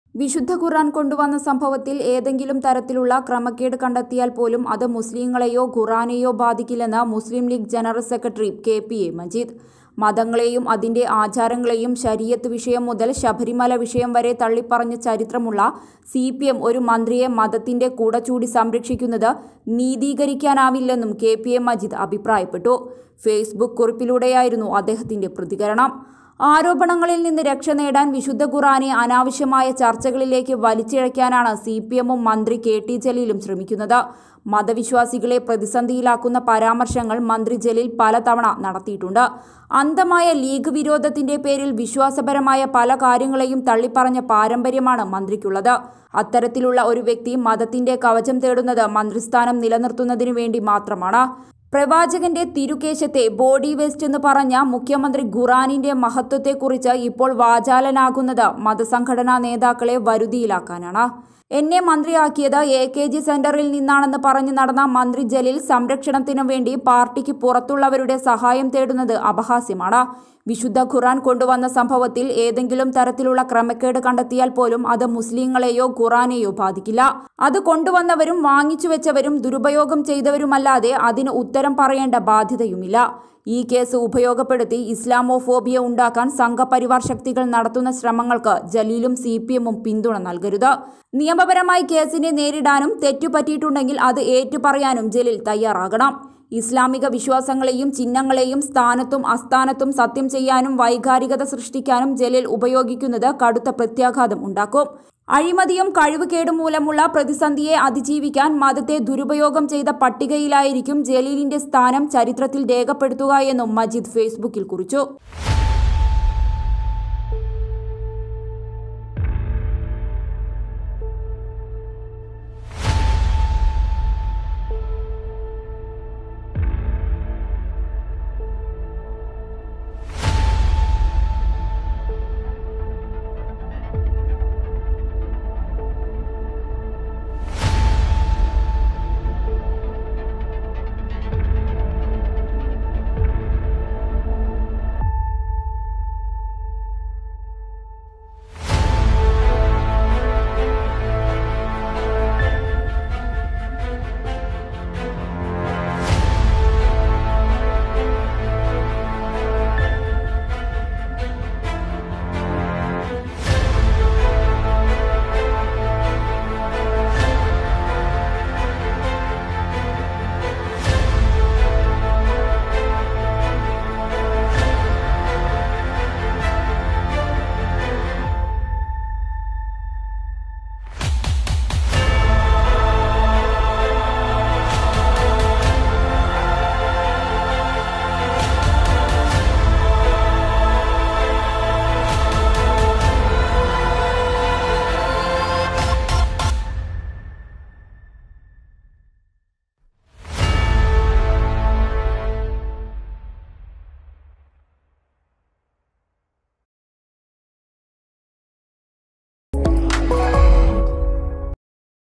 വിശുദ്ധ ഖുർആൻ കൊണ്ടുവന്ന സംഭവത്തിൽ ഏതെങ്കിലും തരത്തിലുള്ള ക്രമക്കേട് കണ്ടെത്തിയാൽ പോലും അത് മുസ്ലിങ്ങളെയോ ഖുറാനെയോ ബാധിക്കില്ലെന്ന് Muslim League general secretary K P A Majeed മതങ്ങളെയും അതിന്റെ ആചാരങ്ങളെയും ശരീയത്ത് വിഷയം മുതൽ ശബരിമല വിഷയം വരെ തള്ളിപ്പറഞ്ഞ ചരിത്രമുള്ള സി പി എം ഒരു മന്ത്രിയെ മതത്തിന്റെ കൂടച്ചൂടി സംരക്ഷിക്കുന്നത് നീതീകരിക്കാനാവില്ലെന്നും കെ പി എ മജീദ് അഭിപ്രായപ്പെട്ടു ഫേസ്ബുക്ക് കുറിപ്പിലൂടെയായിരുന്നു അദ്ദേഹത്തിന്റെ പ്രതികരണം ആരോപണങ്ങളിൽ നിന്ന് രക്ഷ നേടാൻ വിശുദ്ധ ഖുറാനെ അനാവശ്യമായ ചർച്ചകളിലേക്ക് വലിച്ചിഴയ്ക്കാനാണ് സി പി എമ്മും മന്ത്രി കെ ടി ജലീലും ശ്രമിക്കുന്നത് മതവിശ്വാസികളെ പ്രതിസന്ധിയിലാക്കുന്ന പരാമർശങ്ങൾ മന്ത്രി ജലീൽ പലതവണ നടത്തിയിട്ടുണ്ട് അന്ധമായ ലീഗ് വിരോധത്തിന്റെ പേരിൽ വിശ്വാസപരമായ പല കാര്യങ്ങളെയും തള്ളിപ്പറഞ്ഞ പാരമ്പര്യമാണ് മന്ത്രിക്കുള്ളത് അത്തരത്തിലുള്ള ഒരു വ്യക്തി മതത്തിന്റെ കവചം തേടുന്നത് മന്ത്രിസ്ഥാനം നിലനിർത്തുന്നതിനു വേണ്ടി മാത്രമാണ് പ്രവാചകന്റെ തിരുകേശത്തെ ബോഡി വേസ്റ്റ് എന്ന് പറഞ്ഞ മുഖ്യമന്ത്രി ഖുറാനിന്റെ മഹത്വത്തെക്കുറിച്ച് ഇപ്പോൾ വാചാലനാകുന്നത് മതസംഘടനാ നേതാക്കളെ വരുതിയിലാക്കാനാണ് എന്നെ മന്ത്രിയാക്കിയത് എ കെ ജി സെന്ററിൽ നിന്നാണെന്ന് പറഞ്ഞു നടന്ന മന്ത്രി ജലീൽ സംരക്ഷണത്തിനു വേണ്ടി പാർട്ടിക്ക് പുറത്തുള്ളവരുടെ സഹായം തേടുന്നത് അപഹാസ്യമാണ് വിശുദ്ധ ഖുറാൻ കൊണ്ടുവന്ന സംഭവത്തിൽ ഏതെങ്കിലും തരത്തിലുള്ള ക്രമക്കേട് കണ്ടെത്തിയാൽ പോലും അത് മുസ്ലിങ്ങളെയോ ഖുറാനെയോ ബാധിക്കില്ല അത് കൊണ്ടുവന്നവരും വാങ്ങിച്ചു വെച്ചവരും ദുരുപയോഗം ചെയ്തവരുമല്ലാതെ അതിന് ഉത്തരം പറയേണ്ട ബാധ്യതയുമില്ല ഈ കേസ് ഉപയോഗപ്പെടുത്തി ഇസ്ലാമോഫോബിയ ഉണ്ടാക്കാൻ സംഘപരിവാർ ശക്തികൾ നടത്തുന്ന ശ്രമങ്ങൾക്ക് ജലീലും സി പി എമ്മും പിന്തുണ നൽകരുത് നിയമപരമായി കേസിനെ നേരിടാനും തെറ്റുപറ്റിയിട്ടുണ്ടെങ്കിൽ അത് ഏറ്റുപറയാനും ജലീൽ തയ്യാറാകണം ഇസ്ലാമിക വിശ്വാസങ്ങളെയും ചിഹ്നങ്ങളെയും സ്ഥാനത്തും അസ്ഥാനത്തും സത്യം ചെയ്യാനും വൈകാരികത സൃഷ്ടിക്കാനും ജലീൽ ഉപയോഗിക്കുന്നത് കടുത്ത പ്രത്യാഘാതം ഉണ്ടാക്കും അഴിമതിയും കഴിവുകേടും മൂലമുള്ള പ്രതിസന്ധിയെ അതിജീവിക്കാൻ മതത്തെ ദുരുപയോഗം ചെയ്ത പട്ടികയിലായിരിക്കും ജലീലിന്റെ സ്ഥാനം ചരിത്രത്തിൽ രേഖപ്പെടുത്തുക എന്നും മജീദ് ഫേസ്ബുക്കിൽ കുറിച്ചു